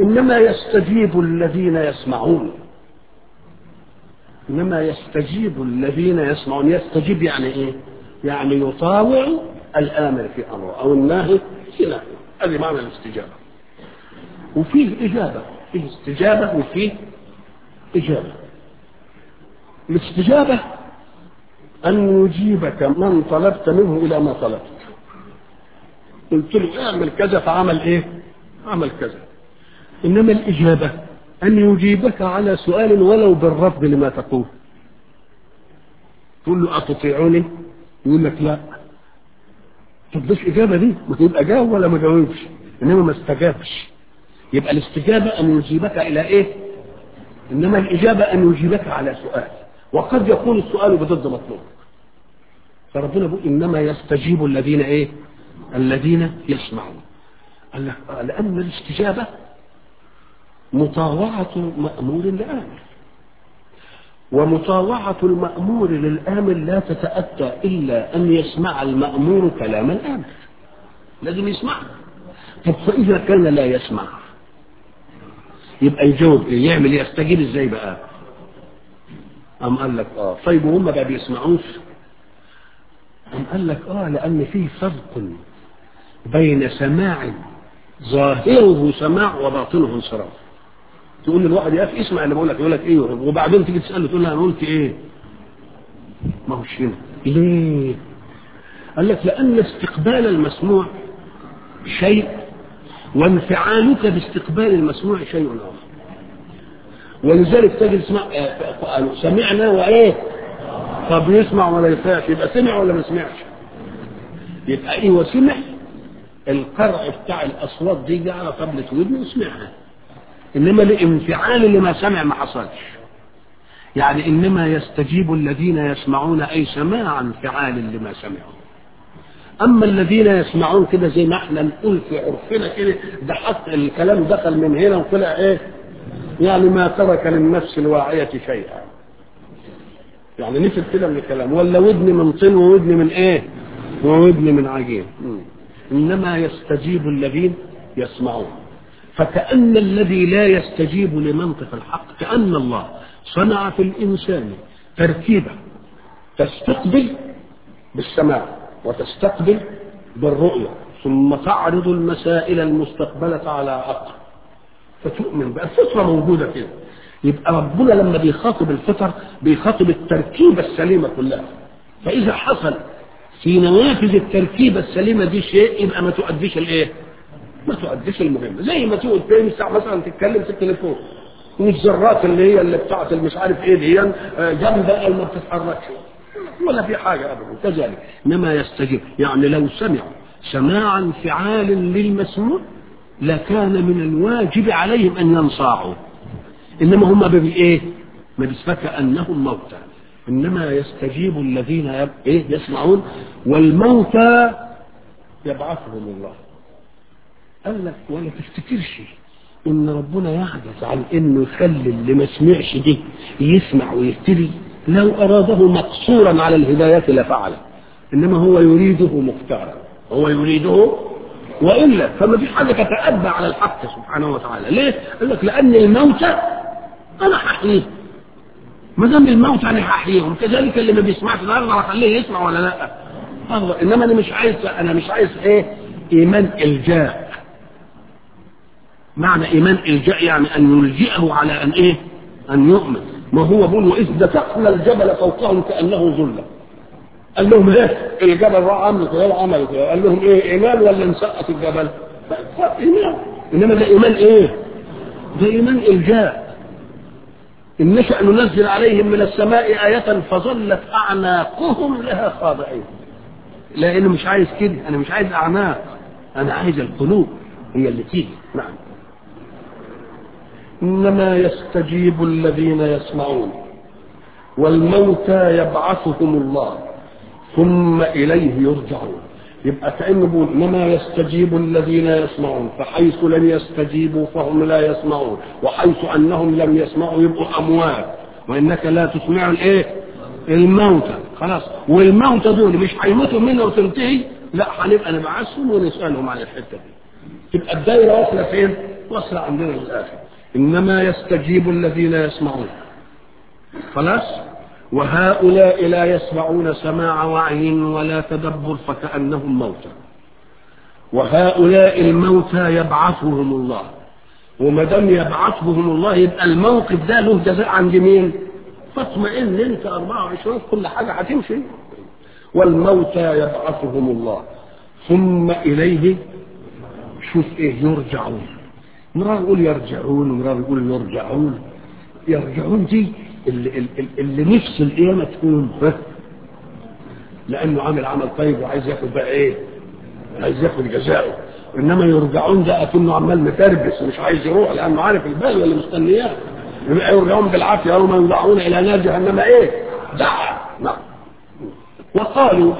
إنما يستجيب الذين يسمعون إنما يستجيب الذين يسمعون يستجيب يعني إيه يعني يطاوع الآمر في أمره أو الناهي في نهيه هذه معنى الاستجابة وفيه إجابة فيه استجابة وفيه إجابة الاستجابة أن يجيبك من طلبت منه إلى ما طلبت قلت له اعمل كذا فعمل إيه عمل كذا إنما الإجابة أن يجيبك على سؤال ولو بالرفض لما تقول تقول له أتطيعوني يقول لك لا طب ده إجابة دي ما تبقى جاوب ولا ما جاوبش إنما ما استجابش يبقى الاستجابة أن يجيبك إلى إيه إنما الإجابة أن يجيبك على سؤال وقد يكون السؤال بضد مطلوب فربنا يقول إنما يستجيب الذين إيه الذين يسمعون قال لك آه لأن الاستجابة مطاوعة مأمور لآمر ومطاوعة المأمور للآمر لا تتأتى إلا أن يسمع المأمور كلام الآمر لازم يسمع طب فإذا كان لا يسمع يبقى يجاوب إيه يعمل إيه يستجيب إزاي بقى أم قال لك آه طيب وهم ما بيسمعوش أم قال لك آه لأن في فرق بين سماع ظاهره سماع وباطنه انصراف تقول للواحد يا اخي اسمع اللي بقول لك يقول لك ايه وبعدين تيجي تساله تقول له انا قلت ايه ما هوش هنا ليه قال لك لان استقبال المسموع شيء وانفعالك باستقبال المسموع شيء اخر ولذلك تجد اسمع سمعنا وايه طب يسمع ولا يطيعش يبقى سمع ولا ما سمعش يبقى ايه وسمع القرع بتاع الاصوات دي جه على طبلة ودنه وسمعها انما الانفعال اللي ما سمع ما حصلش يعني انما يستجيب الذين يسمعون اي سماع انفعال لما سمعوا اما الذين يسمعون كده زي ما احنا نقول في عرفنا كده ده حتى الكلام دخل من هنا وطلع ايه يعني ما ترك للنفس الواعية شيئا يعني نفت كده من الكلام ولا ودن من طين وودن من ايه وودن من عجين انما يستجيب الذين يسمعون فكأن الذي لا يستجيب لمنطق الحق كأن الله صنع في الإنسان تركيبة تستقبل بالسماع وتستقبل بالرؤية ثم تعرض المسائل المستقبلة على عقل فتؤمن بقى الفطرة موجودة كده يبقى ربنا لما بيخاطب الفطر بيخاطب التركيبة السليمة كلها فإذا حصل في نوافذ التركيبة السليمة دي شيء يبقى ما تؤديش الايه؟ ما تؤديش المهمة زي ما تقول تمسح مثلا تتكلم في التليفون والذرات اللي هي اللي بتاعت مش عارف ايه دي جنب ما بتتحركش ولا في حاجة أبدا كذلك إنما يستجيب يعني لو سمعوا سماع انفعال للمسموع لكان من الواجب عليهم أن ينصاعوا إنما هم بإيه؟ ما بيثبت أنهم موتى إنما يستجيب الذين يب... إيه يسمعون والموتى يبعثهم الله قال لك ولا تفتكرش ان ربنا يعجز عن انه يخلي اللي ما سمعش دي يسمع ويهتدي لو اراده مقصورا على الهداية لفعله انما هو يريده مختارا هو يريده والا فما فيش حاجه تتأبى على الحق سبحانه وتعالى ليه؟ قال لك لان الموتى انا هحييه ما دام الموت انا هحييهم كذلك اللي ما بيسمعش ده اقدر اخليه يسمع ولا لا؟ أقدر. انما انا مش عايز انا مش عايز ايه؟ ايمان الجاء معنى ايمان الجاء يعني ان يلجئه على ان ايه ان يؤمن ما هو بيقول واذ دفقنا الجبل فوقهم كانه ظله قال لهم ايه الجبل راح عمل كده عمل كده قال لهم ايه ايمان ولا نسقط الجبل ايمان انما ده ايمان ايه ده ايمان الجاء ان نشا ننزل عليهم من السماء ايه فظلت اعناقهم لها خاضعين لانه مش عايز كده انا مش عايز اعناق انا عايز القلوب هي اللي تيجي نعم إنما يستجيب الذين يسمعون والموتى يبعثهم الله ثم إليه يرجعون يبقى كأنه بيقول إنما يستجيب الذين يسمعون فحيث لم يستجيبوا فهم لا يسمعون وحيث أنهم لم يسمعوا يبقوا أموات وإنك لا تسمع الإيه الموتى خلاص والموتى دول مش هيموتوا منا وتنتهي لا هنبقى نبعثهم ونسألهم عن الحتة دي تبقى الدايرة واصلة فين؟ وصل عندنا للآخر إنما يستجيب الذين يسمعون خلاص وهؤلاء لا يسمعون سماع وعي ولا تدبر فكأنهم موتى وهؤلاء الموتى يبعثهم الله وما دام يبعثهم الله يبقى الموقف ده له جزاء عند مين؟ فاطمئن انت 24 كل حاجه هتمشي والموتى يبعثهم الله ثم اليه شوف ايه يرجعون مرة يقول يرجعون ومرة يقول يرجعون يرجعون دي اللي, اللي, اللي نفس القيامة تكون ها؟ لأنه عامل عمل طيب وعايز ياخد بقى إيه؟ عايز ياخد جزاؤه إنما يرجعون ده أكنه عمال متربس ومش عايز يروح لأنه عارف البلوى اللي مستنياه يبقى يرجعون بالعافية يوم يوضعون إلى نار جهنم إيه؟ دعا نعم وقالوا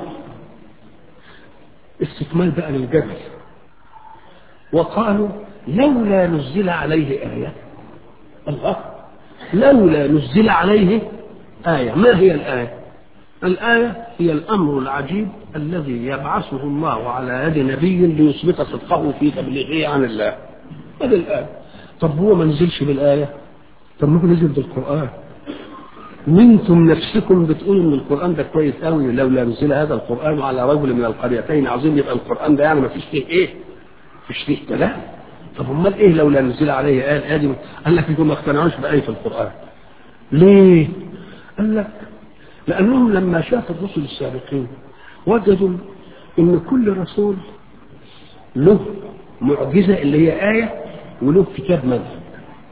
استكمال بقى للجدل وقالوا لولا نزل عليه آية الله لولا نزل عليه آية ما هي الآية الآية هي الأمر العجيب الذي يبعثه الله على يد نبي ليثبت صدقه في تبليغه عن الله هذه الآية طب هو ما نزلش بالآية طب ما هو نزل بالقرآن وانتم نفسكم بتقولوا ان القران ده كويس قوي لولا نزل هذا القران على رجل من القريتين عظيم يبقى القران ده يعني ما فيش فيه ايه؟ فيش فيه كلام طب امال ايه لولا نزل عليه ايه ادي قال لك انتم ما اقتنعوش بايه القران ليه؟ قال لك لانهم لما شافوا الرسل السابقين وجدوا ان كل رسول له معجزه اللي هي ايه وله كتاب منهج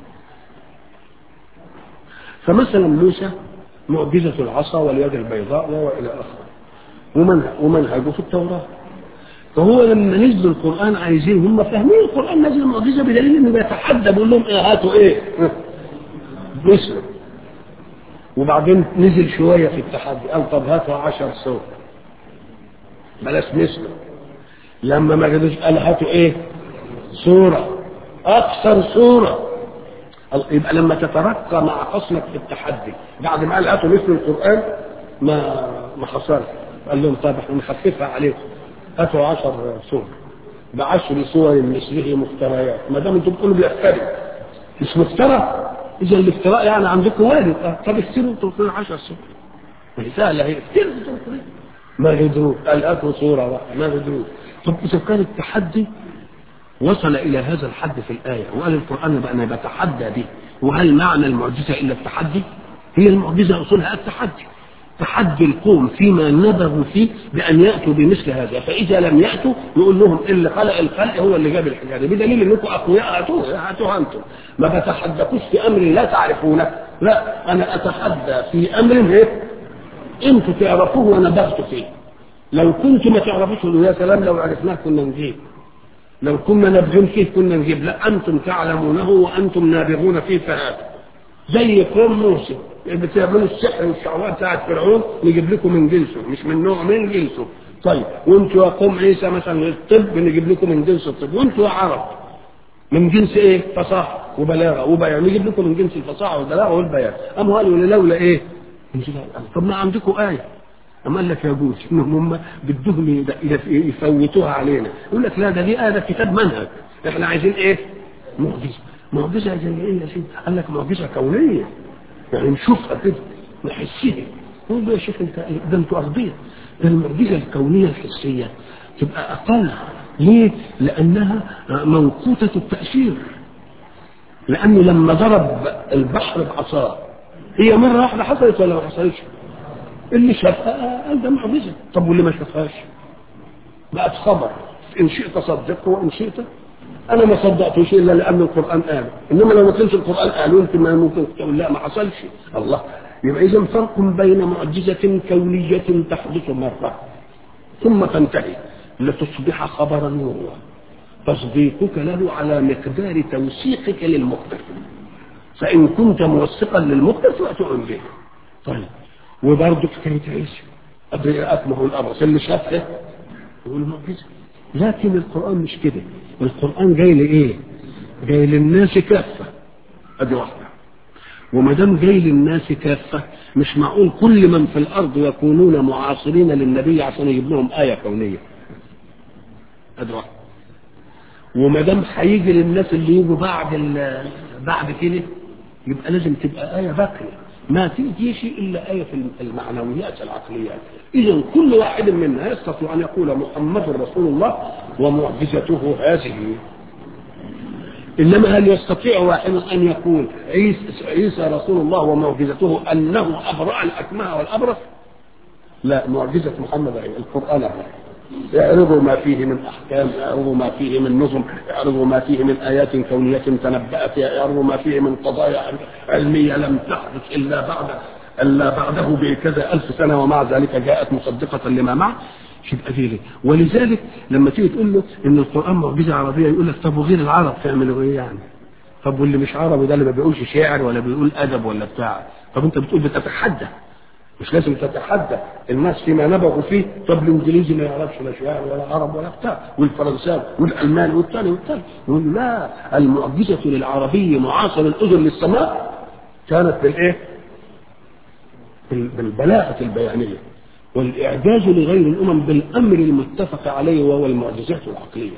فمثلا موسى معجزة العصا واليد البيضاء والى اخره ومنهج ومنهجه في التوراة فهو لما نزل القرآن عايزين هم فاهمين القرآن نزل معجزة بدليل انه بيتحدى بيقول لهم ايه هاتوا ايه مثله وبعدين نزل شوية في التحدي قال طب هاتوا عشر سور بلاش مثله لما ما قدرش قال هاتوا ايه سورة اكثر سوره يبقى لما تترقى مع خصمك في التحدي بعد ما قال هاتوا مثل القران ما ما حصلش قال لهم طيب احنا نخففها عليكم هاتوا 10 سور بعشر سور مثله مفتريات ما دام انتم بتقولوا بيفتري مش مفترى اذا الافتراء يعني عندكم وارد اه طب افتروا انتم بتقولوا 10 سور ما هي سهله هي افتروا انتم بتقولوا ما قدروا قال هاتوا سوره واحده ما قدروا طب اذا كان التحدي وصل إلى هذا الحد في الآية وقال القرآن بقى أنا بتحدى دي وهل معنى المعجزة إلا التحدي؟ هي المعجزة أصولها التحدي تحدي القوم فيما نبغوا فيه بأن يأتوا بمثل هذا فإذا لم يأتوا يقول لهم اللي خلق الخلق هو اللي جاب الحجارة بدليل أنكم أقوياء هاتوها هاتوها أنتم ما بتحدثوش في أمر لا تعرفونه لا أنا أتحدى في أمر إيه؟ أنتم تعرفوه وأنا بغت فيه لو كنتم ما تعرفوش يا سلام لو عرفناه كنا نجيب لو كنا نبغون فيه كنا نجيب لا أنتم تعلمونه وأنتم نابغون فيه فهاتوا زي قوم موسى بتعملوا السحر والشعوذة بتاعت فرعون نجيب لكم من جنسه مش من نوع من جنسه طيب وانتوا يا قوم عيسى مثلا الطب نجيب لكم من جنس الطب وانتوا يا عرب من جنس ايه فصاحة وبلاغة وبيان نجيب لكم من جنس الفصاحة والبلاغة والبيان أم قالوا لولا ايه طب ما عندكم آية أما قال لك يجوز إنهم هم بدهم يفوتوها علينا يقول لك لا ده دي آية كتاب منهج إحنا عايزين إيه؟ معجزة معجزة زي إيه يا سيدي؟ قال لك معجزة كونية يعني نشوفها كده نحسها يقول له يا شيخ أنت ده أنتوا أغبياء ده المعجزة الكونية الحسية تبقى أقل ليه؟ لأنها موقوتة التأثير لأنه لما ضرب البحر بعصاه هي مرة واحدة حصلت ولا ما حصلتش؟ اللي شافها قال ده معجزه طب واللي ما شافهاش بقت خبر ان شئت صدقت وان شئت انا ما صدقتوش الا لان القران قال انما لو ما كانش القران قال انت ما ممكن تقول لا ما حصلش الله يبقى اذا فرق بين معجزه كونيه تحدث مره ثم تنتهي لتصبح خبرا يروى تصديقك له على مقدار توثيقك للمخبر فان كنت موثقا للمخبر فتؤمن به طيب وبرضه حكايه عيسى أكمه الأبرص اللي شافه يقول معجزة لكن القرآن مش كده القرآن جاي لإيه؟ جاي للناس كافة أدي واحدة وما دام جاي للناس كافة مش معقول كل من في الأرض يكونون معاصرين للنبي عشان يجيب لهم آية كونية أدي واحدة وما دام هيجي للناس اللي يجوا بعد بعد كده يبقى لازم تبقى آية باقية ما تجيش إلا آية في المعنويات العقليات إذا كل واحد منا يستطيع أن يقول محمد رسول الله ومعجزته هذه إنما هل يستطيع واحد أن يقول عيسى, عيسى رسول الله ومعجزته أنه أبرأ الأكمه والأبرص لا معجزة محمد القرآن أبرأ اعرضوا ما فيه من احكام اعرضوا ما فيه من نظم اعرضوا ما فيه من ايات كونيه تنبأت اعرضوا ما فيه من قضايا علميه لم تحدث الا بعد الا بعده بكذا الف سنه ومع ذلك جاءت مصدقه لما معه يبقى فيه ولذلك لما تيجي تقول له ان القران معجزه عربيه يقول لك طب وغير العرب تعملوا ايه يعني؟ طب واللي مش عربي ده اللي ما بيقولش شعر ولا بيقول ادب ولا بتاع طب انت بتقول بتتحدى مش لازم تتحدى الناس فيما نبغوا فيه طب الانجليزي ما يعرفش لا شعر ولا عرب ولا بتاع والفرنساوي والالماني والثاني والثاني يقول لا المعجزه للعربي معاصر الاذن للسماء كانت بالايه؟ بالبلاغه البيانيه والاعجاز لغير الامم بالامر المتفق عليه وهو المعجزات العقليه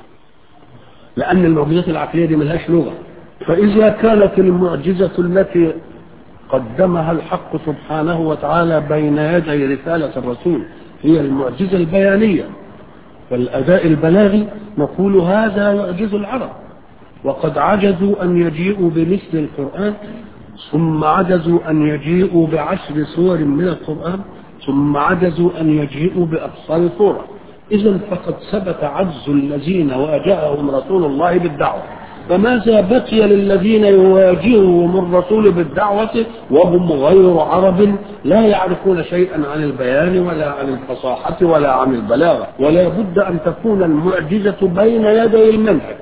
لان المعجزات العقليه دي ملهاش لغه فاذا كانت المعجزه التي قدمها الحق سبحانه وتعالى بين يدي رسالة الرسول هي المعجزة البيانية والأداء البلاغي نقول هذا يعجز العرب وقد عجزوا أن يجيئوا بمثل القرآن ثم عجزوا أن يجيئوا بعشر سور من القرآن ثم عجزوا أن يجيئوا بأبصار سورة إذا فقد ثبت عجز الذين واجههم رسول الله بالدعوة فماذا بقي للذين يواجههم الرسول بالدعوة وهم غير عرب لا يعرفون شيئا عن البيان ولا عن الفصاحة ولا عن البلاغة ولا بد أن تكون المعجزة بين يدي المنهج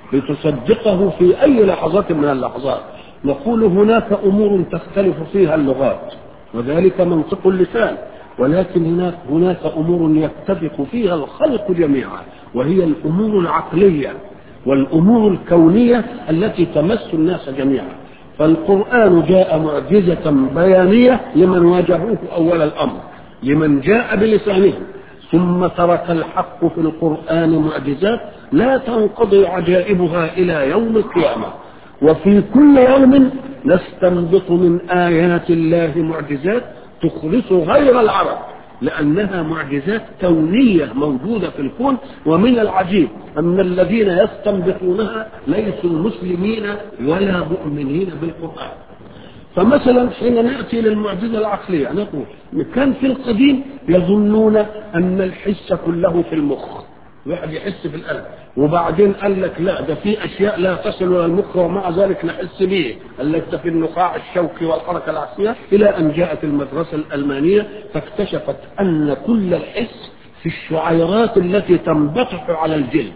لتصدقه في أي لحظة من اللحظات نقول هناك أمور تختلف فيها اللغات وذلك منطق اللسان ولكن هناك هناك أمور يتفق فيها الخلق جميعا وهي الأمور العقلية والأمور الكونية التي تمس الناس جميعا فالقرآن جاء معجزة بيانية لمن واجهوه أول الأمر لمن جاء بلسانه ثم ترك الحق في القرآن معجزات لا تنقضي عجائبها إلى يوم القيامة وفي كل يوم نستنبط من آيات الله معجزات تخلص غير العرب لأنها معجزات كونية موجودة في الكون ومن العجيب أن الذين يستنبطونها ليسوا مسلمين ولا مؤمنين بالقرآن فمثلا حين نأتي للمعجزة العقلية نقول كان في القديم يظنون أن الحس كله في المخ واحد يحس في القلب وبعدين قال لك لا ده في اشياء لا تصل الى المخ ومع ذلك نحس به قال لك ده في النخاع الشوكي والحركه العكسيه الى ان جاءت المدرسه الالمانيه فاكتشفت ان كل الحس في الشعيرات التي تنبطح على الجلد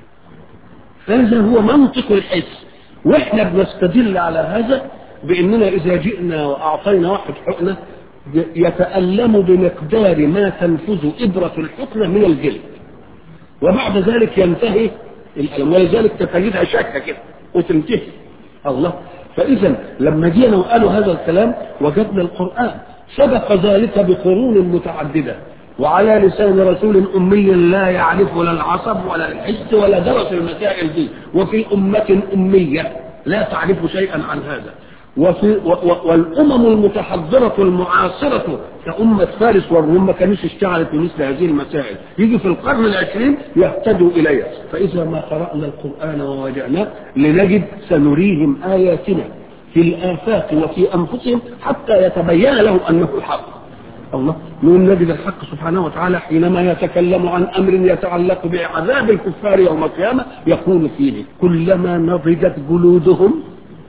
هذا هو منطق الحس واحنا بنستدل على هذا باننا اذا جئنا واعطينا واحد حقنه يتالم بمقدار ما تنفذ ابره الحقنه من الجلد وبعد ذلك ينتهي الألم ولذلك تجدها شكة كده وتنتهي الله فإذا لما جينا وقالوا هذا الكلام وجدنا القرآن سبق ذلك بقرون متعددة وعلى لسان رسول أمي لا يعرف لا العصب ولا الحس ولا درس المسائل دي وفي أمة أمية لا تعرف شيئا عن هذا وفي و و والامم المتحضره المعاصره كامه فارس والروم ما كانوش اشتغلت بمثل هذه المسائل يجي في القرن العشرين يهتدوا اليها فاذا ما قرانا القران ووجعناه لنجد سنريهم اياتنا في الافاق وفي انفسهم حتى يتبين لهم انه الحق الله نقول نجد الحق سبحانه وتعالى حينما يتكلم عن امر يتعلق بعذاب الكفار يوم القيامه يقول فيه كلما نضجت جلودهم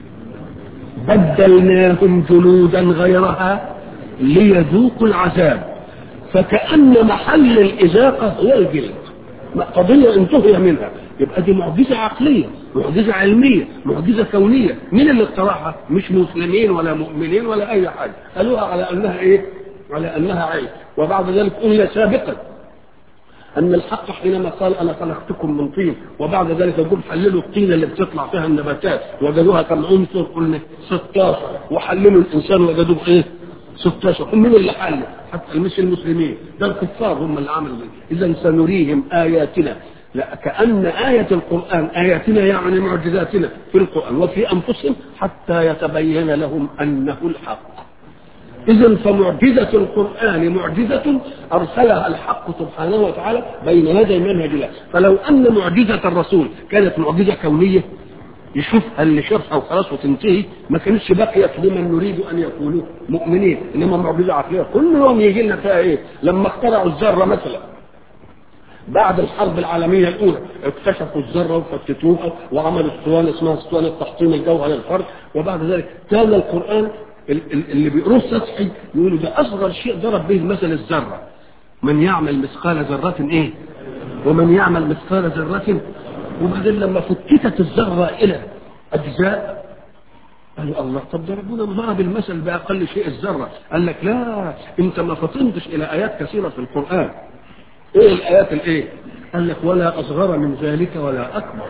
بدلناهم جلودا غيرها ليذوقوا العذاب فكأن محل الإذاقة هي الجلد قضية انتهي منها يبقى دي معجزة عقلية معجزة علمية معجزة كونية مين اللي اخترعها مش مسلمين ولا مؤمنين ولا أي حاجة قالوها على أنها إيه على أنها عين وبعد ذلك قلنا سابقا أن الحق حينما قال أنا خلقتكم من طين وبعد ذلك يقول حللوا الطين اللي بتطلع فيها النباتات وجدوها كم عنصر قلنا 16 وحللوا الإنسان وجدوه إيه 16 مين اللي حل حتى مش المسلمين ده الكفار هم اللي عملوا إذا سنريهم آياتنا لا كأن آية القرآن آياتنا يعني معجزاتنا في القرآن وفي أنفسهم حتى يتبين لهم أنه الحق إذا فمعجزة القرآن معجزة أرسلها الحق سبحانه وتعالى بين يدي منهج الله فلو أن معجزة الرسول كانت معجزة كونية يشوفها اللي شافها وخلاص وتنتهي ما كانتش بقيت لمن نريد ان يكونوا مؤمنين انما معجزه عقليه كل يوم يجي لنا فيها ايه لما اخترعوا الذره مثلا بعد الحرب العالمية الأولى اكتشفوا الذرة وفتتوها وعملوا اسطوانة اسمها اسطوانة تحطيم الجوهر الفرد وبعد ذلك كان القرآن اللي بيقروه سطحي يقولوا ده أصغر شيء ضرب به مثل الذرة من يعمل مثقال ذرة إيه ومن يعمل مثقال ذرة وبعدين لما فتتت الذرة إلى أجزاء قالوا الله طب ده ربنا ضرب المثل بأقل شيء الذرة قال لك لا أنت ما فطنتش إلى آيات كثيرة في القرآن إيه الآيات الإيه؟ قال لك ولا أصغر من ذلك ولا أكبر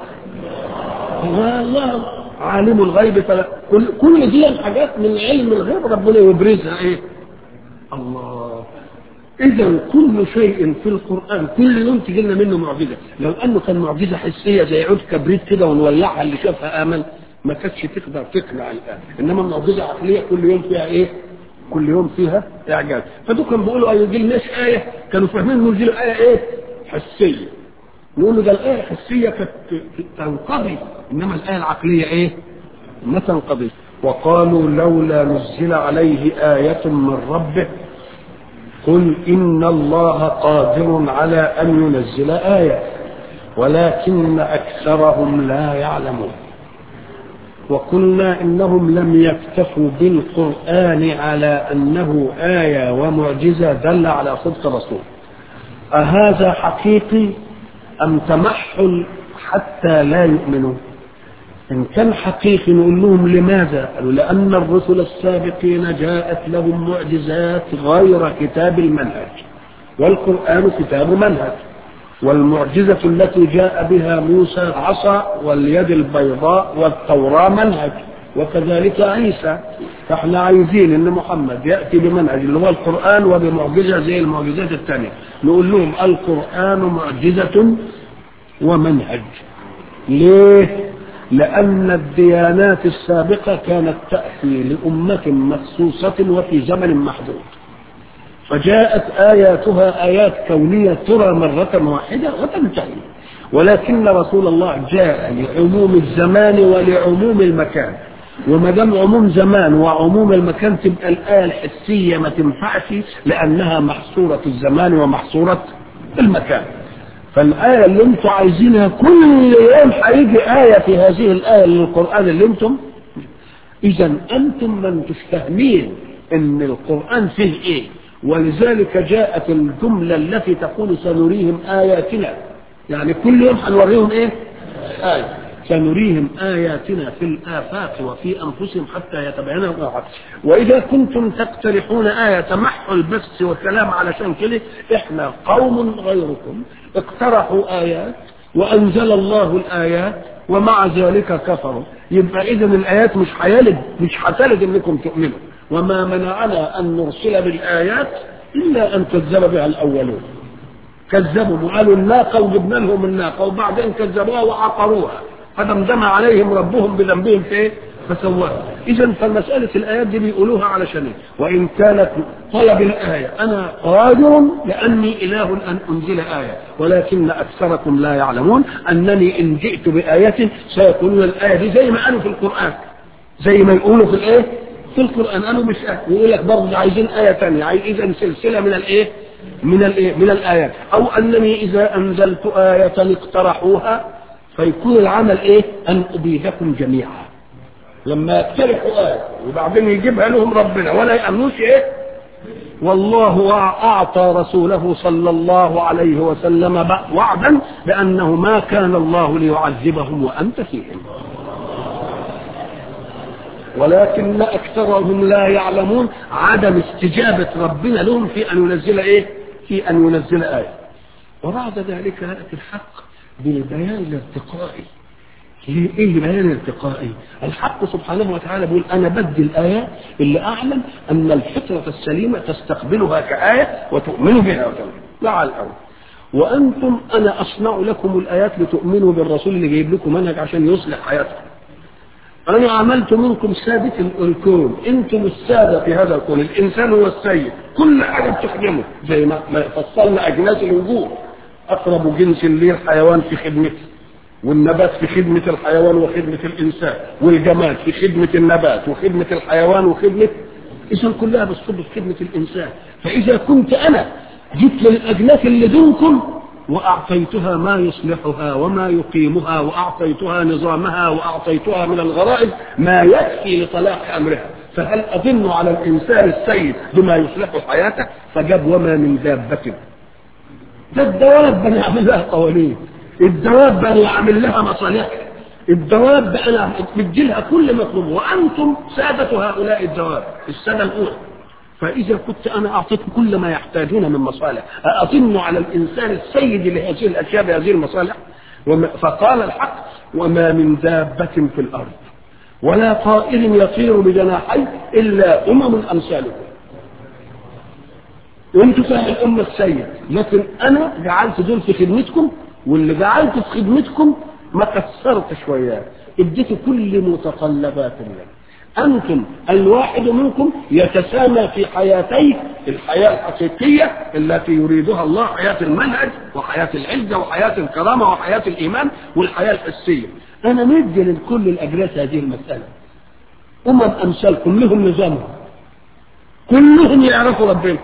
والله عالم الغيب فلا كل, كل دي الحاجات من علم الغيب ربنا يبرزها إيه؟ الله إذا كل شيء في القرآن كل يوم تجي لنا منه معجزة لو أنه كان معجزة حسية زي عود كبريت كده ونولعها اللي شافها آمن ما كانتش تقدر تقنع الآن إنما معجزة عقلية كل يوم فيها إيه؟ كل يوم فيها إعجاز فدول كانوا بيقولوا أي يجي لناش آية كانوا فاهمين إنه يجي آية إيه؟ حسية نقول له ده الآية الحسية كانت تنقضي إنما الآية العقلية إيه؟ ما تنقضي وقالوا لولا نزل عليه آية من ربه قل إن الله قادر على أن ينزل آية ولكن أكثرهم لا يعلمون وقلنا إنهم لم يكتفوا بالقرآن على أنه آية ومعجزة دل على صدق رسول أهذا حقيقي أم تمحل حتى لا يؤمنوا إن كان حقيقي نقول لهم لماذا قالوا لأن الرسل السابقين جاءت لهم معجزات غير كتاب المنهج والقرآن كتاب منهج والمعجزة التي جاء بها موسى عصا واليد البيضاء والتوراة منهج وكذلك عيسى فاحنا عايزين ان محمد ياتي بمنهج اللي هو القران وبمعجزه زي المعجزات الثانيه نقول لهم القران معجزه ومنهج ليه لأن الديانات السابقة كانت تأتي لأمة مخصوصة وفي زمن محدود فجاءت آياتها آيات كونية ترى مرة واحدة وتنتهي ولكن رسول الله جاء لعموم الزمان ولعموم المكان وما دام عموم زمان وعموم المكان تبقى الآية الحسية ما تنفعش لأنها محصورة الزمان ومحصورة المكان فالآية اللي انتم عايزينها كل يوم هيجي آية في هذه الآية للقرآن اللي انتم إذا أنتم من تستهمين إن القرآن فيه إيه ولذلك جاءت الجملة التي تقول سنريهم آياتنا يعني كل يوم هنوريهم إيه آية سنريهم آياتنا في الآفاق وفي أنفسهم حتى يتبين لهم الحق وإذا كنتم تقترحون آية تمحل بس والكلام علشان كده إحنا قوم غيركم اقترحوا آيات وأنزل الله الآيات ومع ذلك كفروا يبقى إذا الآيات مش هيلد مش هتلد إنكم تؤمنوا وما منعنا أن نرسل بالآيات إلا أن كذب بها الأولون كذبوا وقالوا الناقة وجبنا لهم الناقة وبعدين كذبوها وعقروها فدمدم عليهم ربهم بذنبهم في ايه؟ فسواها اذا فمساله الايات دي بيقولوها علشان ايه؟ وان كانت طلب الايه انا قادر لاني اله ان انزل ايه ولكن اكثركم لا يعلمون انني ان جئت بايه سيقولون الايه دي زي ما قالوا في القران زي ما يقولوا في الايه؟ في القران قالوا مش آية. يقول لك برضه عايزين ايه ثانيه عايز اذا سلسله من الايه؟ من الايه؟ من الايات او انني اذا انزلت ايه اقترحوها فيكون العمل ايه ان ابيدكم جميعا لما يقترحوا ايه وبعدين يجيبها لهم ربنا ولا يامنوش ايه والله اعطى رسوله صلى الله عليه وسلم وعدا بانه ما كان الله ليعذبهم وانت فيهم ولكن اكثرهم لا يعلمون عدم استجابه ربنا لهم في ان ينزل ايه في ان ينزل ايه وبعد ذلك ياتي الحق بالبيان الارتقائي ايه البيان الارتقائي الحق سبحانه وتعالى بيقول انا بدي الايات اللي اعلم ان الفطره السليمه تستقبلها كايه وتؤمن بها وتؤمن مع الاول وانتم انا اصنع لكم الايات لتؤمنوا بالرسول اللي جايب لكم منهج عشان يصلح حياتكم انا عملت منكم سادة الكون انتم السادة في هذا الكون الانسان هو السيد كل حاجة بتخدمه زي ما ما فصلنا اجناس الوجود اقرب جنس ليه الحيوان في خدمته والنبات في خدمة الحيوان وخدمة الإنسان والجماد في خدمة النبات وخدمة الحيوان وخدمة إذا كلها بتصب في خدمة الإنسان فإذا كنت أنا جبت للأجناس اللي دونكم وأعطيتها ما يصلحها وما يقيمها وأعطيتها نظامها وأعطيتها من الغرائز ما يكفي لصلاح أمرها فهل أظن على الإنسان السيد بما يصلح حياته فجاب وما من دابة ده الدواب أنا أعمل لها قوانين الدواب أنا أعمل لها مصالح الدواب أنا بدي لها كل مطلوب وأنتم سادة هؤلاء الدواب السنة الأولى فإذا كنت أنا أعطيتكم كل ما يحتاجون من مصالح أظن على الإنسان السيد لهذه الأشياء بهذه المصالح وما فقال الحق وما من دابة في الأرض ولا طائر يطير بجناحيه إلا أمم أمثالكم وانتم فاهم الأمة السيد لكن أنا جعلت دول في خدمتكم واللي جعلته في خدمتكم ما كسرت شوية اديته كل متطلبات الله أنتم الواحد منكم يتسامى في حياتيه الحياة الحقيقية التي يريدها الله حياة المنهج وحياة العزة وحياة الكرامة وحياة الإيمان والحياة الحسية أنا مدي لكل الأجناس هذه المسألة أمم أمثالكم لهم نظامهم كلهم يعرفوا ربنا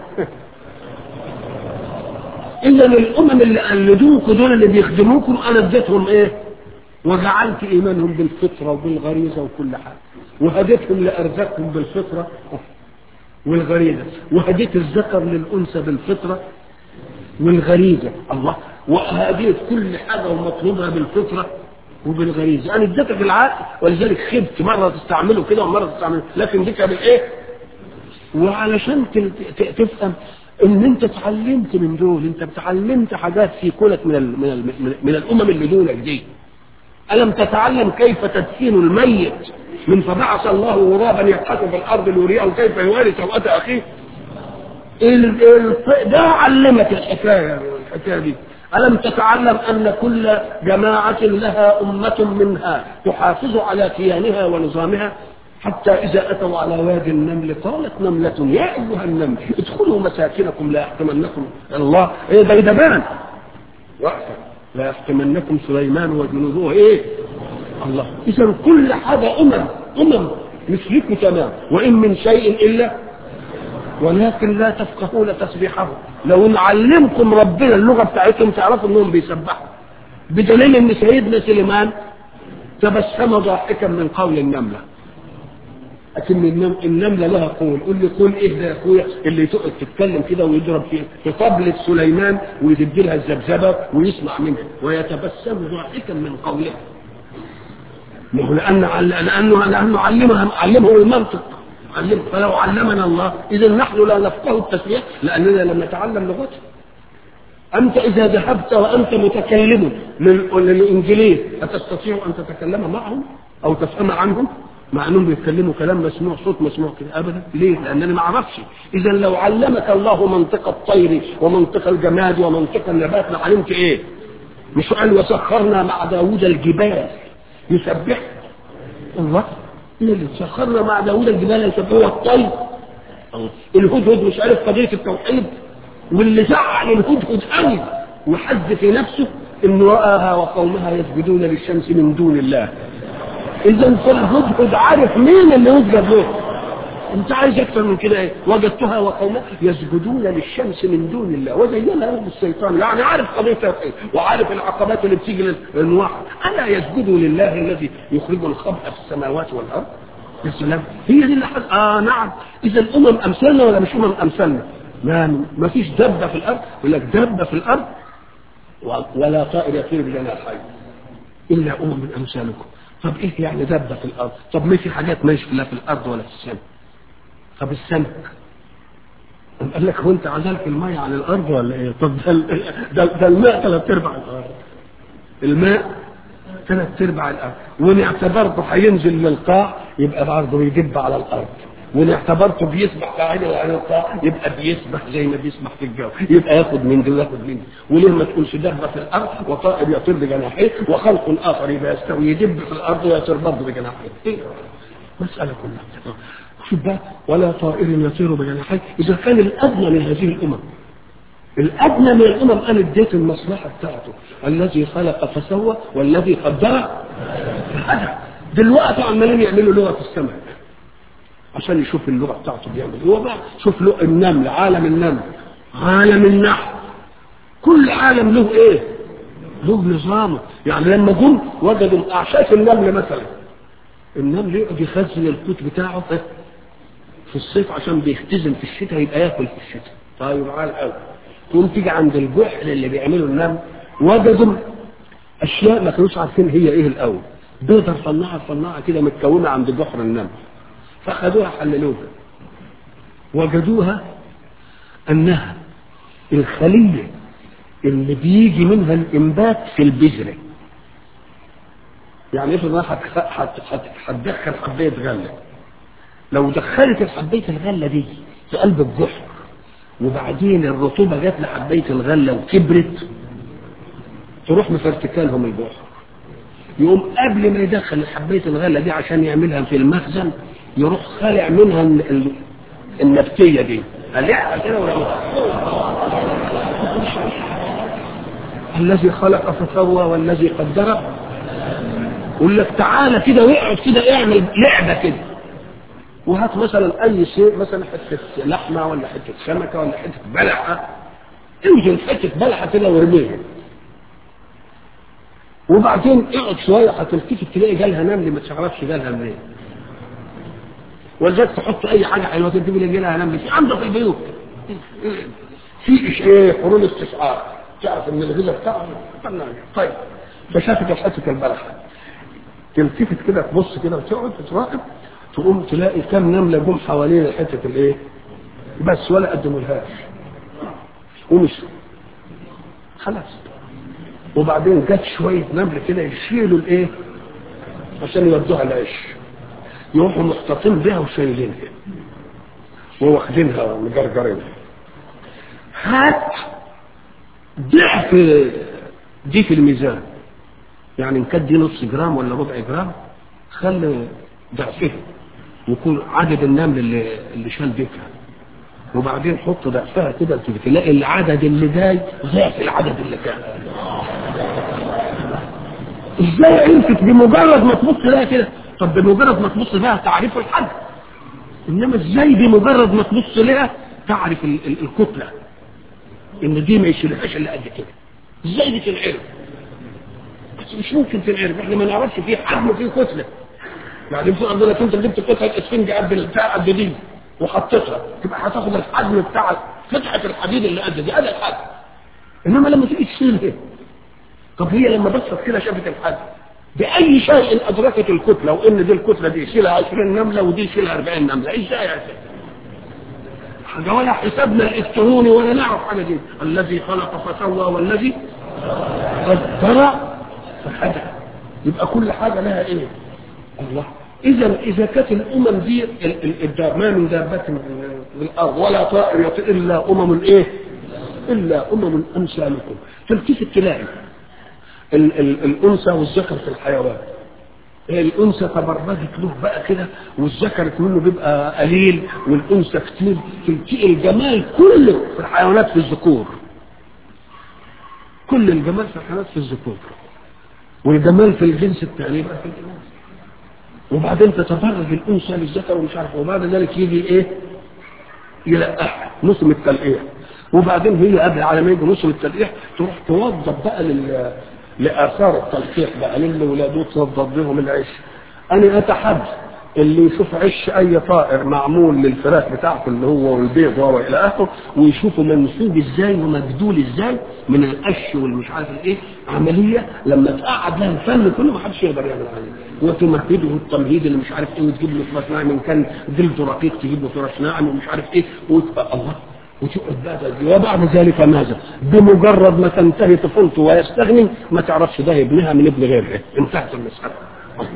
إلا الأمم اللي قلدوكم دول اللي بيخدموكم أنا اديتهم إيه؟ وجعلت إيمانهم بالفطرة وبالغريزة وكل حاجة وهديتهم لأرزاقهم بالفطرة والغريزة وهديت الذكر للأنثى بالفطرة والغريزة الله وهديت كل حاجة ومطلوبها بالفطرة وبالغريزة أنا اديتك العقل ولذلك خبت مرة تستعمله كده ومرة تستعمله لكن ديك بالإيه؟ وعلشان تفهم ان انت اتعلمت من دول انت اتعلمت حاجات في كلك من ال من ال من الامم اللي دونك دي ألم تتعلم كيف تدفين الميت من فبعث الله غرابا يبحث في الأرض ليريه كيف يواري سوءة أخيه ده علمك الحكاية الحكاية دي ألم تتعلم أن كل جماعة لها أمة منها تحافظ على كيانها ونظامها حتى إذا أتوا على وادي النمل قالت نملة يا أيها النمل ادخلوا مساكنكم لا يحكمنكم الله إيه ده يدبان وقفا لا يحكمنكم سليمان وجنوده ايه الله اذا كل حاجه امم امم مثلكم تمام وان من شيء الا ولكن لا تفقهون تسبيحه لو نعلمكم ربنا اللغه بتاعتهم تعرفوا انهم بيسبحوا بدليل ان سيدنا سليمان تبسم ضاحكا من قول النمله لكن النملة لها قول قول لي قول ايه ده يا اخويا اللي تقعد تتكلم كده ويضرب فيه في قبلة سليمان ويدي لها الذبذبة ويسمع منها ويتبسم ضاحكا من قولها ما هو لأن لأنه لأنه علمها علمه المنطق علمه فلو علمنا الله إذا نحن لا نفقه التسبيح لأننا لم نتعلم لغته أنت إذا ذهبت وأنت متكلم من للإنجليز أتستطيع أن تتكلم معهم أو تفهم عنهم مع انهم بيتكلموا كلام مسموع صوت مسموع كده ابدا ليه لانني ما اعرفش اذا لو علمك الله منطق الطير ومنطق الجماد ومنطق النبات لعلمت ايه مش قال وسخرنا مع داوود الجبال يسبح الله ايه اللي سخرنا مع داوود الجبال يسبح هو الطير الهدهد مش عارف قضيه التوحيد واللي زعل الهدهد قوي وحز في نفسه انه راها وقومها يسجدون للشمس من دون الله اذا فالهدهد عارف مين اللي يسجد له انت عايز اكثر من كده ايه وجدتها وقومها يسجدون للشمس من دون الله وزينها لهم الشيطان يعني عارف قضيه التوحيد وعارف العقبات اللي بتيجي للواحد الا يسجدوا لله الذي يخرج الخبء في السماوات والارض يا سلام هي دي اللي حد... اه نعم اذا الامم امثالنا ولا مش امم امثالنا ما ما فيش دبه في الارض يقول لك دبه في الارض ولا طائر يطير بجناحين الا امم امثالكم طب ايه يعني دبه في الارض طب ما في حاجات ماشي لا في الارض ولا في السماء طب السمك قال لك هو انت عزلت الميه عن الارض ولا ايه طب ده ده, ده الماء ثلاث ارباع الارض الماء ثلاث ارباع الارض وان اعتبرته هينزل للقاع يبقى برضه يدب على الارض وان اعتبرته بيسبح قاعدة يعني يبقى بيسبح زي ما بيسبح في الجو يبقى ياخد من دي وياخد من دي وليه ما تقولش دابة في الارض وطائر يطير بجناحيه وخلق اخر يبقى يستوي يدب في الارض ويطير برضه بجناحيه ايه مسألة كلها شوف بقى ولا طائر يطير بجناحيه اذا كان الادنى من هذه الامم الادنى من الامم قال اديت المصلحه بتاعته الذي خلق فسوى والذي قدر فهدى دلوقتي عمالين يعملوا لغه السماء عشان يشوف اللغه بتاعته بيعمل ايه هو بقى شوف له النمل عالم النمل عالم النحل كل عالم له ايه له نظامه يعني لما جم وجدوا اعشاش النمل مثلا النمل يقعد يخزن القوت بتاعه في الصيف عشان بيختزن في الشتاء يبقى ياكل في الشتاء طيب على الاول تقوم تيجي عند الجحر اللي بيعملوا النمل وجدوا اشياء ما كانوش عارفين هي ايه الاول بيضه رفنعه رفنعه كده متكونه عند جحر النمل فاخذوها حللوها وجدوها انها الخليه اللي بيجي منها الانبات في البذره يعني افرض انا هتدخل حبايه غله لو دخلت الحبايه الغله دي في قلب الجحر وبعدين الرطوبه جت لحبايه الغله وكبرت تروح مفرتكالهم الجحر يقوم قبل ما يدخل حبايه الغله دي عشان يعملها في المخزن يروح خالع منها النبتيه دي قلعها كده ولا الذي خلق فسوى والذي قدر يقول لك تعالى كده واقعد كده اعمل لعبه كده وهات مثلا اي شيء مثلا حته لحمه ولا حته سمكه ولا حته بلحه اوزن حته بلحه كده وارميها وبعدين اقعد شويه هتلتفت تلاقي جالها نمل ما تعرفش جالها منين ولذلك تحط اي حاجه حلوه كده تجيب جالها نمل في عندك في البيوت في ايه حلول استشعار تعرف ان الغذاء بتاعه طيب فشافت حته البلحه تلتفت كده تبص كده وتقعد تتراقب تقوم تلاقي كم نمله جم حوالين حته الايه بس ولا قدموا لهاش ومشوا خلاص وبعدين جت شويه نمل كده يشيلوا الايه عشان يودوها العيش يروحوا محتطين بها وشايلينها وواخدينها ومجرجرينها هات ضعف دي في الميزان يعني ان كانت دي نص جرام ولا ربع جرام خلي ضعفها يكون عدد النمل اللي اللي شال بيتها وبعدين حط ضعفها كده تلاقي العدد اللي جاي ضعف العدد اللي كان ازاي عرفت بمجرد ما تبص لها كده طب بمجرد ما تبص لها تعرف الحد انما ازاي بمجرد ما تبص لها تعرف ال ال الكتله ان دي ما يشيلهاش الا قد كده ازاي دي تنعرف بس مش ممكن تنعرف احنا ما نعرفش فيه حجم فيه كتله يعني في عندنا انت جبت قطعه اسفنج قد بتاع قد دي وحطيتها تبقى هتاخد الحجم بتاع فتحه الحديد اللي قد دي هذا الحجم انما لما تيجي تشيلها طب هي لما بصت كده شافت الحجم باي شيء ادركت الكتله وان دي الكتله دي يشيلها 20 نمله ودي يشيلها 40 نمله ازاي يا سيدي حاجه ولا حسابنا الالكتروني ولا نعرف حاجه دي الذي خلق فسوى والذي قدر فهدى يبقى كل حاجه لها ايه الله اذا اذا كانت الامم دي الدار ما من دابه في الارض ولا طائر يطير الا امم ايه الا امم امثالكم تلتفت تلاقي ال ال الانثى والذكر في الحيوان الانثى تبردت له بقى كده والذكر منه بيبقى قليل والانثى كتير تلتقي الجمال كله في الحيوانات في الذكور كل الجمال في الحيوانات في الذكور والجمال في الجنس الثاني بقى في الاناث وبعدين تتفرج الانثى للذكر ومش عارف وبعد ذلك يجي ايه يلقح موسم التلقيح وبعدين هي قبل على ما يجي موسم التلقيح تروح توظف بقى لل لاثار التلقيح بقى للاولاد وتوظف لهم العيش انا اتحدى اللي يشوف عش اي طائر معمول للفراخ بتاعته اللي هو والبيض والى اخره ويشوفه منسوج ازاي ومجدول ازاي من القش والمش عارف ايه عمليه لما تقعد لها الفن كله ما حدش يقدر يعمل عليه وتمهده التمهيد اللي مش عارف ايه وتجيب له تراث ناعم ان كان جلد رقيق تجيب له تراث ناعم ومش عارف ايه وتبقى الله وتقعد بقى وبعد ذلك ماذا؟ بمجرد ما تنتهي طفولته ويستغني ما تعرفش ده ابنها من ابن غيره انتهت المسألة الله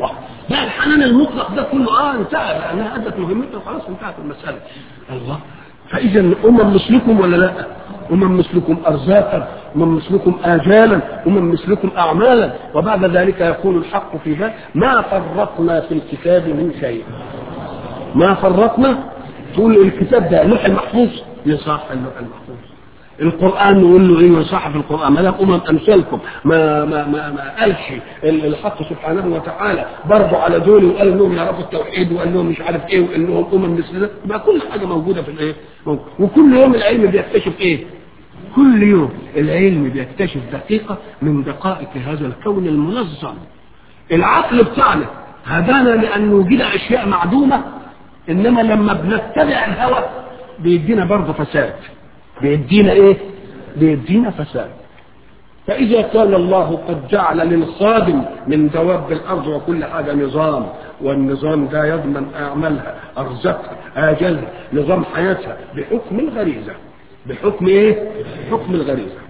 بقى الحنان المطلق ده كله اه انتهى لانها ادت مهمتها خلاص انتهت المساله الله فاذا امم مثلكم ولا لا؟ امم مثلكم ارزاقا امم مثلكم اجالا امم مثلكم اعمالا وبعد ذلك يقول الحق في ذلك ما فرطنا في الكتاب من شيء ما فرطنا تقول الكتاب ده لوح المحفوظ يصح اللوح المحفوظ القرآن نقول له ايه صح في القرآن ما دام أمم أمثالكم ما ما ما, ما قالش الحق سبحانه وتعالى برضه على دول وقال لهم يعرفوا التوحيد وقال لهم مش عارف ايه وقال لهم أمم مثل يبقى كل حاجة موجودة في الايه وكل يوم العلم بيكتشف ايه كل يوم العلم بيكتشف دقيقة من دقائق هذا الكون المنظم العقل بتاعنا هدانا لأن وجد أشياء معدومة إنما لما بنتبع الهوى بيدينا برضه فساد بيدينا ايه بيدينا فساد فإذا كان الله قد جعل للخادم من دواب الأرض وكل حاجة نظام والنظام ده يضمن أعمالها أرزقها آجالها نظام حياتها بحكم الغريزة بحكم إيه؟ بحكم الغريزة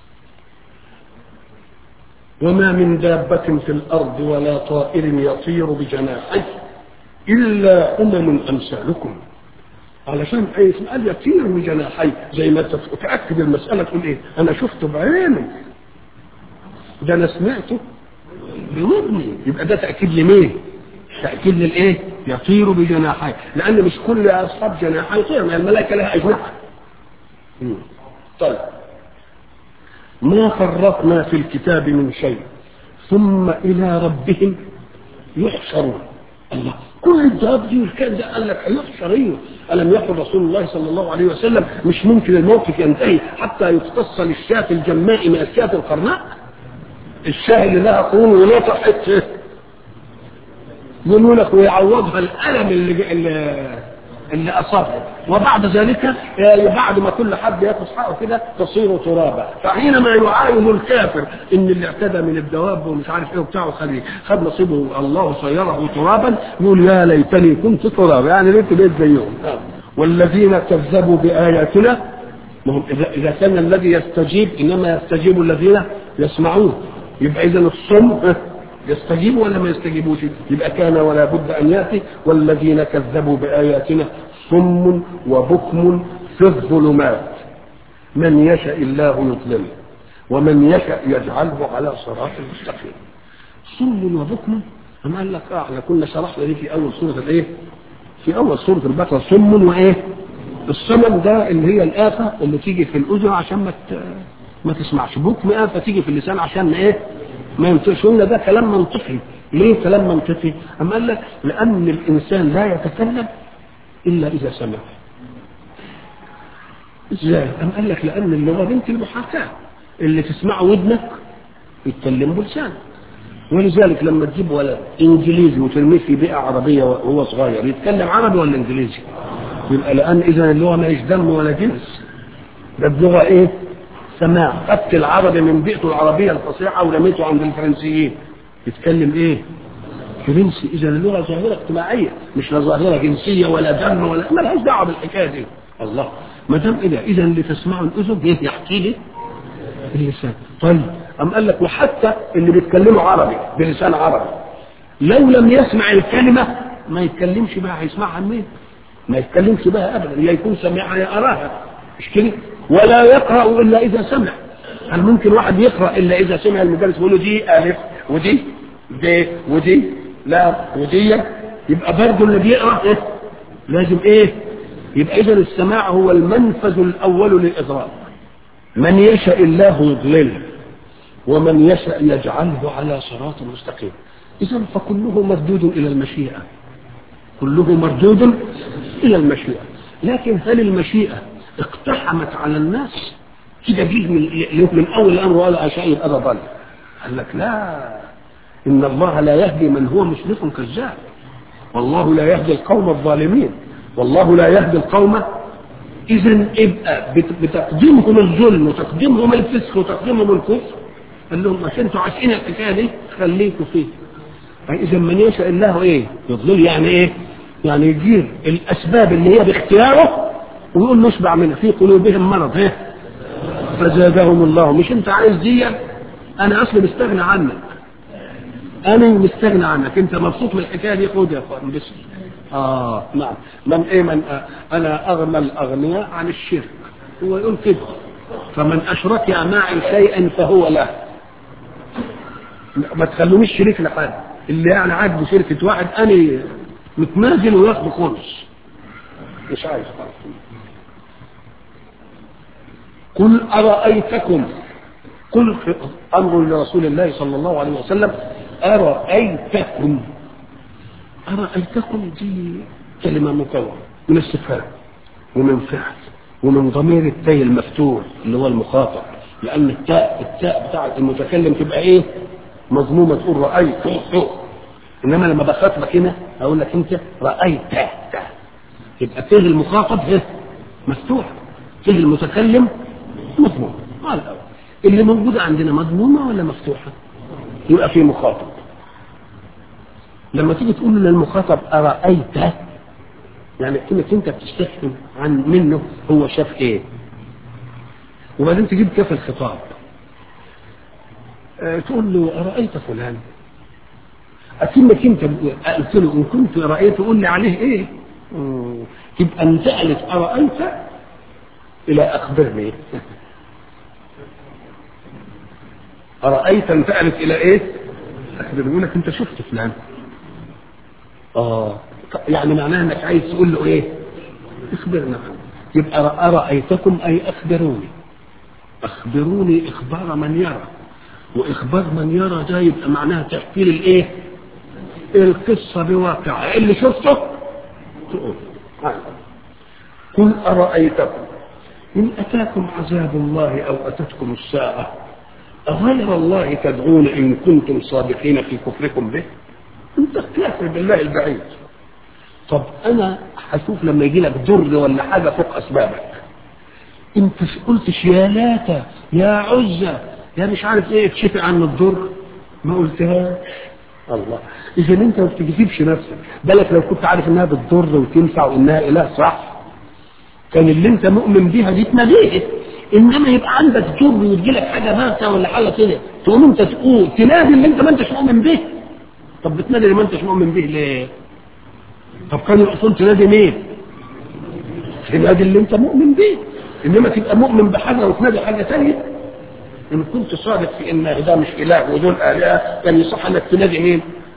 وما من دابة في الأرض ولا طائر يطير بجناحيه إلا أمم أمثالكم علشان اي قال يطير بجناحي زي ما تتاكد المساله تقول ايه انا شفته بعيني ده انا سمعته بودني يبقى ده تاكيد لمين تاكيد للايه يطير بجناحي لان مش كل اصحاب جناحي يطير ما الملائكه لها اجنحه طيب ما فرطنا في الكتاب من شيء ثم الى ربهم يحشرون الله كل الدواب دي والكلام ده قال لك هيحشر ايه الم يقل رسول الله صلى الله عليه وسلم مش ممكن الموقف ينتهي حتى يقتص للشاة الجماء من الشاة القرناء الشاة اللي لها قرون ونطحت يقولوا لك ويعوضها الالم اللي اللي, اللي اصابه وبعد ذلك بعد ما كل حد ياخذ حقه كده تصير ترابا فحينما يعاين الكافر ان اللي اعتدى من الدواب ومش عارف ايه وبتاعه خد خد نصيبه الله صيره ترابا يقول يا ليتني كنت ترابا يعني ليت بيت زيهم والذين كذبوا باياتنا ما هم اذا اذا كان الذي يستجيب انما يستجيب الذين يسمعون يبقى اذا الصم يستجيب ولا ما يستجيبوش يبقى كان ولا بد ان ياتي والذين كذبوا باياتنا صم وبكم في الظلمات من يشاء الله يضلله ومن يشاء يجعله على صراط مستقيم صم وبكم أما قال لك اه احنا كنا شرحنا دي في اول سوره الايه؟ في اول سوره البقره صم وايه؟ الصمم ده اللي هي الآفة اللي تيجي في الأذن عشان ما ما تسمعش بكم آفة تيجي في اللسان عشان ايه؟ ما ينطقش قلنا ده كلام منطقي ليه كلام منطقي؟ أما قال لك لأن الإنسان لا يتكلم إلا إذا سمع إزاي؟ أم قال لك لأن اللغة بنت المحاكاة اللي تسمعه ودنك يتكلم بلسانك ولذلك لما تجيب ولد انجليزي وترميه في بيئه عربيه وهو صغير يتكلم عربي ولا انجليزي؟ يبقى لان اذا اللغه ما هيش دم ولا جنس ده اللغه ايه؟ سماع خدت العربي من بيئته العربيه الفصيحه ورميته عند الفرنسيين يتكلم ايه؟ فرنسي اذا اللغه ظاهره اجتماعيه مش لا ظاهره جنسيه ولا دم ولا مالهاش دعوه بالحكايه دي الله ما دام اذا اذا اللي تسمعه الاذن ايه يحكي لي اللسان طيب أم قال لك وحتى اللي بيتكلموا عربي بلسان عربي لو لم يسمع الكلمة ما يتكلمش بقى هيسمعها منين؟ ما يتكلمش بها أبدا يا يكون سمعها يا أراها مش كده؟ ولا يقرأ إلا إذا سمع هل ممكن واحد يقرأ إلا إذا سمع المدرس يقول له دي ألف ودي دي ودي لا ودي يبقى برضه اللي بيقرأ إيه؟ لازم إيه؟ يبقى إذا السماع هو المنفذ الأول للإدراك من يشاء الله يضلله ومن يشاء يجعله على صراط مستقيم اذا فكله مردود الى المشيئه كله مردود الى المشيئه لكن هل المشيئه اقتحمت على الناس كده جه من, من اول الامر وقال اشاء يبقى ده ضل قال لك لا ان الله لا يهدي من هو مسرف كذاب والله لا يهدي القوم الظالمين والله لا يهدي القوم اذا ابقى بتقديمهم الظلم وتقديمهم الفسق وتقديمهم الكفر قال لهم عشان انتوا عاشقين الحكايه دي خليكم فيه اذا من يشاء الله ايه يضلل يعني ايه يعني يجيب الاسباب اللي هي باختياره ويقول نشبع منها في قلوبهم مرض ايه فزادهم الله مش انت عايز دي انا اصلا مستغني عنك انا مستغنى عنك انت مبسوط من الحكايه دي خد يا اخوان بس اه نعم من ايه من آه انا اغنى الاغنياء عن الشرك هو يقول كده فمن اشرك معي شيئا فهو له ما تخلونيش شريك لحد اللي يعني عاجبه شركه واحد انا متنازل وياخد خلص مش عايز خالص قل أرأيتكم قل أمر لرسول الله صلى الله عليه وسلم أرأيتكم أرأيتكم دي كلمة مكونة من استفهام ومن فعل ومن ضمير التاء المفتوح اللي هو المخاطب لأن التاء التاء بتاع المتكلم تبقى إيه؟ مضمومة تقول رأيت إنما لما بخاطبك هنا أقول لك أنت رأيت يبقى تاء المخاطب هي مفتوح تاء المتكلم مضموم هذا الأول اللي موجودة عندنا مضمومة ولا مفتوحة؟ يبقى في مخاطب لما تيجي تقول للمخاطب أرأيت يعني كلمة أنت بتستفهم عن منه هو شاف إيه وبعدين تجيب كيف الخطاب أه تقول له أرأيت فلان أكنك أنت قلت له إن كنت رأيت قول لي عليه إيه تبقى انتقلت أرأيت إلى أخبرني أرأيت انتقلت إلى إيه؟ أخبرني يقول لك أنت شفت فلان آه يعني معناها انك عايز تقول له ايه اخبرنا يبقى أرأيتكم أي أخبروني أخبروني إخبار من يرى وإخبار من يرى ده يبقى معناها تحكي لي الإيه القصة بواقعها اللي شفته تقول قل أرأيتكم إن أتاكم عذاب الله أو أتتكم الساعة أغير الله تدعون إن كنتم صادقين في كفركم به أنت كافر بالله البعيد طب انا هشوف لما يجي لك ضر ولا حاجه فوق اسبابك انت قلتش يا لاتا يا عزة يا مش عارف ايه تشفي عن الضر ما قلتهاش الله اذا انت ما بتكذبش نفسك بالك لو كنت عارف انها بتضر وتنفع وانها اله صح كان اللي انت مؤمن بيها دي تناديه انما يبقى عندك ضر ويجي لك حاجه ماتة ولا حاجه كده تقوم انت تقول تنادي اللي انت ما انتش مؤمن به طب بتنادي اللي ما انتش مؤمن به ليه؟ طب كان الاصول تنادي مين تنادي اللي انت مؤمن بيه انما تبقى مؤمن بحاجه وتنادي حاجه ثانيه ان كنت صادق في ان ده مش اله ودول الهه كان يصح انك تنادي مين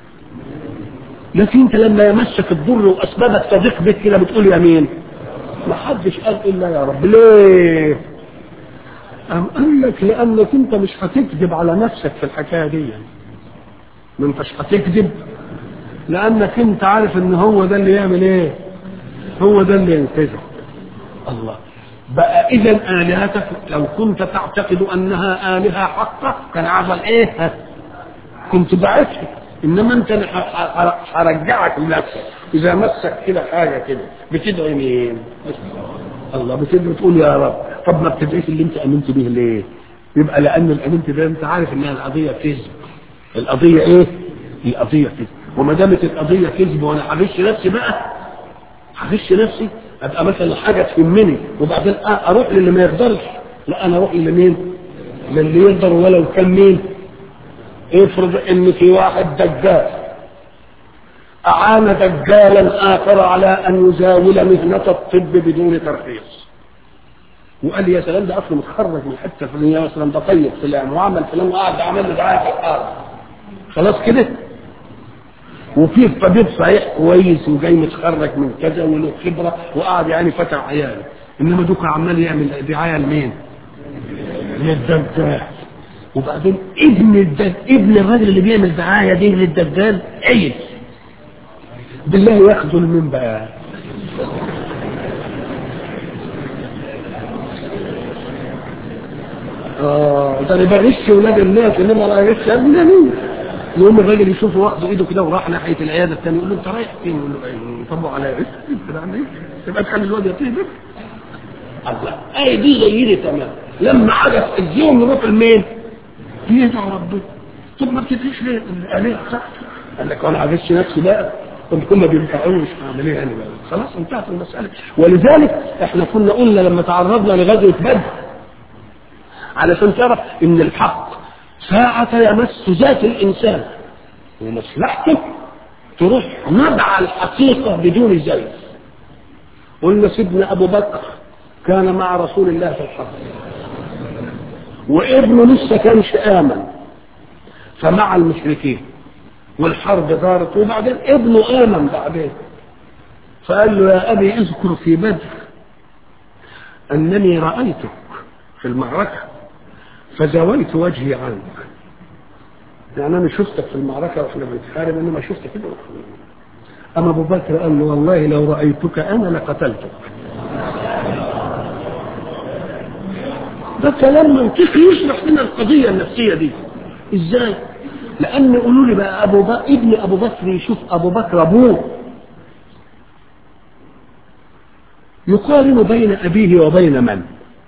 لكن انت لما يمسك الضر واسبابك تضيق بك كده بتقول يا مين ما حدش قال الا يا رب ليه أم قال لك لانك انت مش هتكذب على نفسك في الحكايه دي يعني. ما انتش هتكذب لانك انت عارف ان هو ده اللي يعمل ايه هو ده اللي ينقذك الله بقى اذا الهتك لو كنت تعتقد انها الهه حقه كان عمل ايه كنت بعتها انما انت هرجعك لنفسك اذا مسك كده حاجه كده بتدعي مين الله بتدعي تقول يا رب طب ما بتدعيش اللي انت امنت به ليه يبقى لان الامنت ده انت عارف انها القضيه كذب القضيه ايه القضيه كذب وما دامت القضيه كذب وانا هغش نفسي بقى هغش نفسي ابقى مثلا حاجه تهمني وبعدين اروح للي ما يقدرش لا انا اروح لمين؟ للي يقدر ولو كان مين؟ افرض ان في واحد دجال اعان دجالا اخر على ان يزاول مهنه الطب بدون ترخيص وقال يا سلام ده اصله متخرج من الحته الفلانيه يا سلام ده طيب فلان وعمل فلان وقعد عمل له دعايه في الارض خلاص كده وفي طبيب صحيح كويس وجاي متخرج من كذا وله خبره وقعد يعني فتح عياله انما دوك عمال يعمل دعايه لمين؟ للدجال وبعدين ابن الدجال ابن الراجل اللي بيعمل دعايه دي للدجال عيل بالله ياخذوا من بقى اه ده انا بغش ولاد الناس انما انا بغش ابن مين يقوم الراجل يشوف واحده ايده كده وراح ناحيه العياده الثانيه يقول له انت رايح فين؟ يقول له يطبق عليا ايه؟ كده عندي تبقى تخلي الواد يطير الله اي دي غيري تمام لما حدث اليوم نروح لمين؟ بيدعو ربنا طب ما بتدريش ليه؟ الالهه صح قال لك انا عايزش نفسي بقى طب كل ما بينفعوش اعمل ايه انا بقى خلاص انتهت المساله ولذلك احنا كنا قلنا لما تعرضنا لغزوه بدر علشان تعرف ان الحق ساعة يمس ذات الإنسان ومصلحته تروح نبع الحقيقة بدون زيف قلنا سيدنا أبو بكر كان مع رسول الله في الحرب وابنه لسه كانش آمن فمع المشركين والحرب دارت وبعدين ابنه آمن بعدين فقال له يا أبي اذكر في بدر أنني رأيتك في المعركة فزويت وجهي عنك يعني أنا شفتك في المعركة وإحنا بنتحارب إنما شفتك كده أما أبو بكر قال له والله لو رأيتك أنا لقتلتك ده كلام منطقي يشرح لنا القضية النفسية دي ازاي لان يقولوا لي بقى ابو بكر ابن ابو بكر يشوف ابو بكر ابوه يقارن بين ابيه وبين من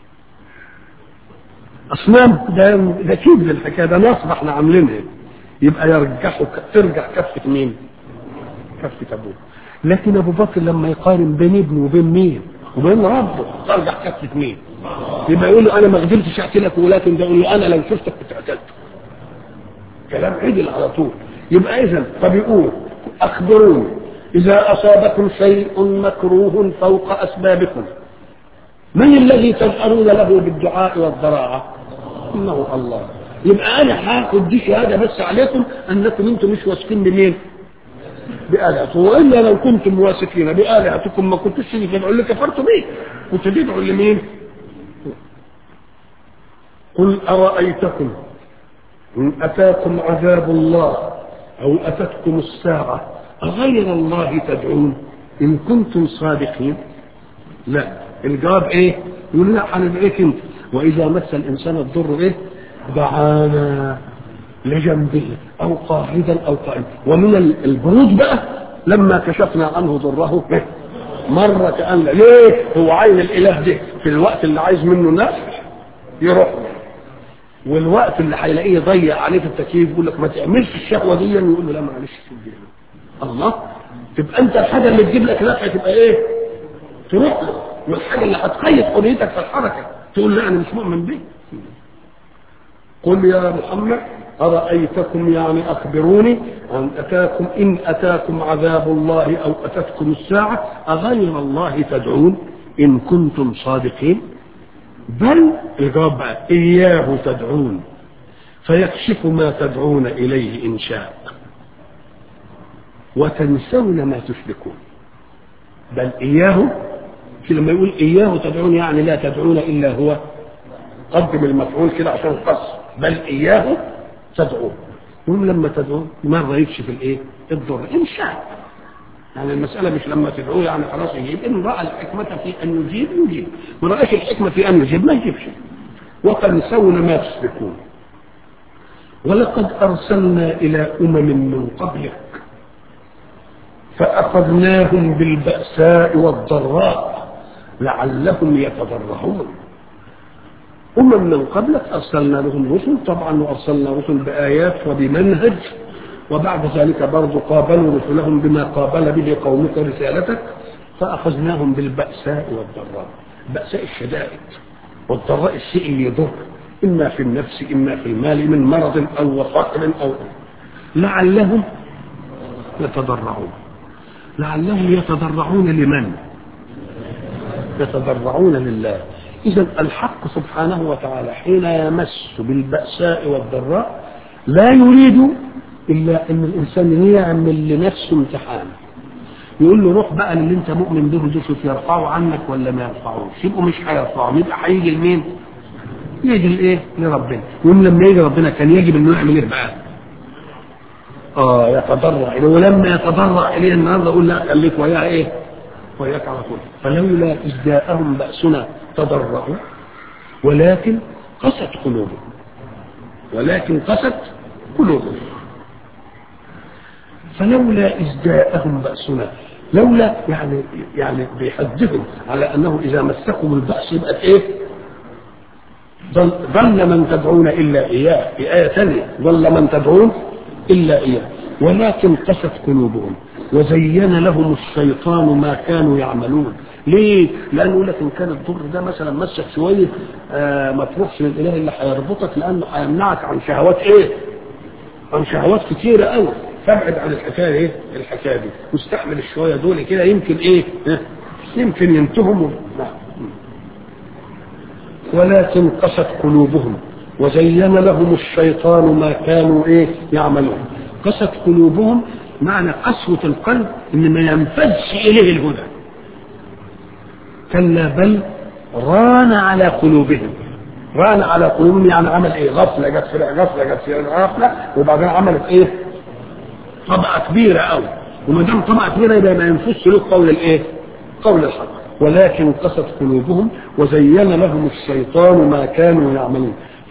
اصنام ده ده كيد للحكايه ده نصب احنا عاملينها يبقى يرجحوا ترجع كفه مين كفه ابوه لكن ابو بكر لما يقارن بين ابنه وبين مين وبين ربه ترجع كفه مين يبقى يقول له انا ما قدرتش اقتلك ولكن ده يقول له انا لو شفتك كنت قتلتك كلام عدل على طول يبقى اذا فبيقول اخبروني اذا اصابكم شيء مكروه فوق اسبابكم من الذي تجأرون له بالدعاء والضراعه انه الله يبقى انا هاخد دي شهاده بس عليكم انكم انتم مش واثقين بمين بآلهته وإلا لو كنتم واثقين بآلهتكم ما كنتوش تدعوا اللي كفرتوا بيه كنت تدعوا لمين؟ قل أرأيتكم إن أتاكم عذاب الله أو أتتكم الساعة أغير الله تدعون إن كنتم صادقين لا الجواب إيه يقول لا هندعيك أنت وإذا مس الإنسان الضر إيه دعانا لجنبه أو قاعدا أو قائما ومن البرود بقى لما كشفنا عنه ضره مرة كأن ليه هو عين الإله ده في الوقت اللي عايز منه نفع يروح والوقت اللي هيلاقيه يضيع عليه في التكييف يقول لك ما تعملش الشهوه دي يقول له لا معلش سيبني الله تبقى انت الحاجه اللي تجيب لك نفع تبقى ايه؟ تروح له والحاجه اللي هتقيد حريتك في الحركه تقول لا انا مش مؤمن بيه قل يا محمد أرأيتكم يعني أخبروني أن أتاكم إن أتاكم عذاب الله أو أتتكم الساعة أغير الله تدعون إن كنتم صادقين بل الجواب بقى إياه تدعون فيكشف ما تدعون إليه إن شاء وتنسون ما تشركون بل إياه في لما يقول إياه تدعون يعني لا تدعون إلا هو قدم المفعول كده عشان قص بل إياه تدعون يقول لما تدعون مرة يكشف الإيه الضر إن شاء يعني المسألة مش لما تدعوه يعني خلاص يجيب إن رأى الحكمة في أن يجيب يجيب ما رأيش الحكمة في أن يجيب ما يجيبش وتنسون ما تشركون ولقد أرسلنا إلى أمم من قبلك فأخذناهم بالبأساء والضراء لعلهم يتضرعون أمم من قبلك أرسلنا لهم رسل طبعا وأرسلنا رسل بآيات وبمنهج وبعد ذلك برضو قابلوا رسلهم بما قابل به قومك رسالتك فأخذناهم بالبأساء والضراء بأساء الشدائد والضراء الشيء اللي يضر إما في النفس إما في المال من مرض أو فقر أو لعلهم يتضرعون لعلهم يتضرعون لمن يتضرعون لله إذا الحق سبحانه وتعالى حين يمس بالبأساء والضراء لا يريد إلا أن الإنسان يعمل لنفسه امتحان يقول له روح بقى اللي انت مؤمن به ده شوف يرفعوا عنك ولا ما يرفعوش يبقوا مش هيرفعوا يبقى هيجي لمين؟ يجي لايه؟ لربنا يقوم لما يجي ربنا كان يجب انه يعمل ايه بقى؟ اه يتضرع اليه ولما يتضرع اليه النهارده يقول لا خليك وياه ايه؟ وياك على طول فلولا اذ جاءهم باسنا تضرعوا ولكن قست قلوبهم ولكن قست قلوبهم فلولا إذ جاءهم بأسنا لولا يعني يعني بيحدثهم على أنه إذا مسكم البأس يبقى إيه؟ ظل, ظل من تدعون إلا إياه في آية ثانية ظل من تدعون إلا إياه ولكن قست قلوبهم وزين لهم الشيطان ما كانوا يعملون ليه؟ لأنه يقول لك إن كان الضر ده مثلا مسك شوية آه ما تروحش للإله اللي هيربطك لأنه هيمنعك عن شهوات إيه؟ عن شهوات كتيرة قوي فابعد عن الحكايه ايه الحكايه دي واستحمل الشويه دول كده يمكن ايه ها؟ يمكن ينتهوا نعم ولكن قست قلوبهم وزين لهم الشيطان ما كانوا ايه يعملون قست قلوبهم معنى قسوة القلب ان ما ينفذش اليه الهدى كلا بل ران على قلوبهم ران على قلوبهم يعني عمل ايه غفلة جت في غفلة جت في غفلة وبعدين عملت ايه طبقة كبيرة قوي وما دام طبقة كبيرة يبقى ما ينفذش له قول الايه قول الحق ولكن قست قلوبهم وزين لهم الشيطان ما كانوا يعملون